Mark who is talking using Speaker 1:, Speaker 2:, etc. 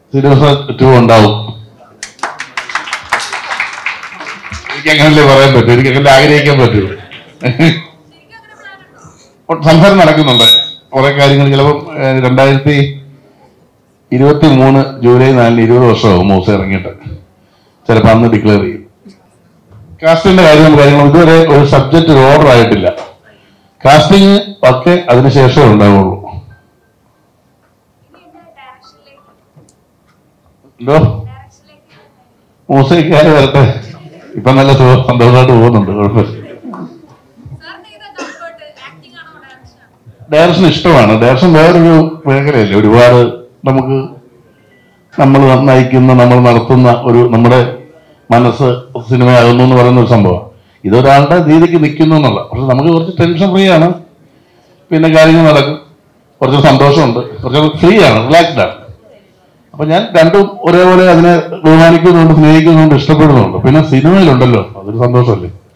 Speaker 1: cinema to ഉണ്ടാവും എനിക്ക് അങ്ങനല്ലേ പറയാൻ പറ്റൂ എനിക്ക് അങ്ങനെ ആഗ്രഹിക്കാൻ പറ്റൂ സംസാരം നടക്കുന്നുണ്ട് കുറെ കാര്യങ്ങൾ ചിലപ്പം ഏഹ്, രണ്ടായിരത്തി ഇരുപത്തി മൂന്ന് ജൂലൈ നാലിന് ഇരുപത് വർഷമാവും മൂസ ഇറങ്ങിയിട്ട് ചിലപ്പോൾ അന്ന് ഡിക്ലെയർ ചെയ്യും കാസ്റ്റിംഗിന്റെ കാര്യം കാര്യങ്ങളും ഇതുവരെ ഒരു സബ്ജക്റ്റ് ഒരു ഓർഡർ ആയിട്ടില്ല കാസ്റ്റിംഗ് ഒക്കെ അതിനുശേഷമേ ഉണ്ടാവുള്ളൂ എന്തോ മൂസയ്ക്കാര് വരട്ടെ ഇപ്പൊ നല്ല സുഖം സന്തോഷമായിട്ട് പോകുന്നുണ്ട് കുഴപ്പമില്ല ഡയറക്ഷൻ ഇഷ്ടമാണ് ഡയറക്ഷൻ വേറൊരു മേഖലയല്ലേ ഒരുപാട് നമുക്ക് നമ്മൾ നയിക്കുന്ന നമ്മൾ നടത്തുന്ന ഒരു നമ്മുടെ മനസ്സ് സിനിമയാകുന്നു എന്ന് പറയുന്ന ഒരു സംഭവം ഇതൊരാളുടെ രീതിക്ക് നിൽക്കുന്നു എന്നുള്ള പക്ഷെ നമുക്ക് കുറച്ച് ടെൻഷൻ ഫ്രീ ആണ് പിന്നെ കാര്യങ്ങൾ നടക്കും കുറച്ച് സന്തോഷമുണ്ട് കുറച്ച് ഫ്രീ ആണ് റിലാക്സ്ഡ് ആണ് അപ്പൊ ഞാൻ രണ്ടും ഒരേപോലെ അതിനെ ബഹുമാനിക്കുന്നുണ്ട് സ്നേഹിക്കുന്നുണ്ട് ഇഷ്ടപ്പെടുന്നുണ്ട് പിന്നെ സിനിമയിലുണ്ടല്ലോ അതൊരു സന്തോഷമല്ലേ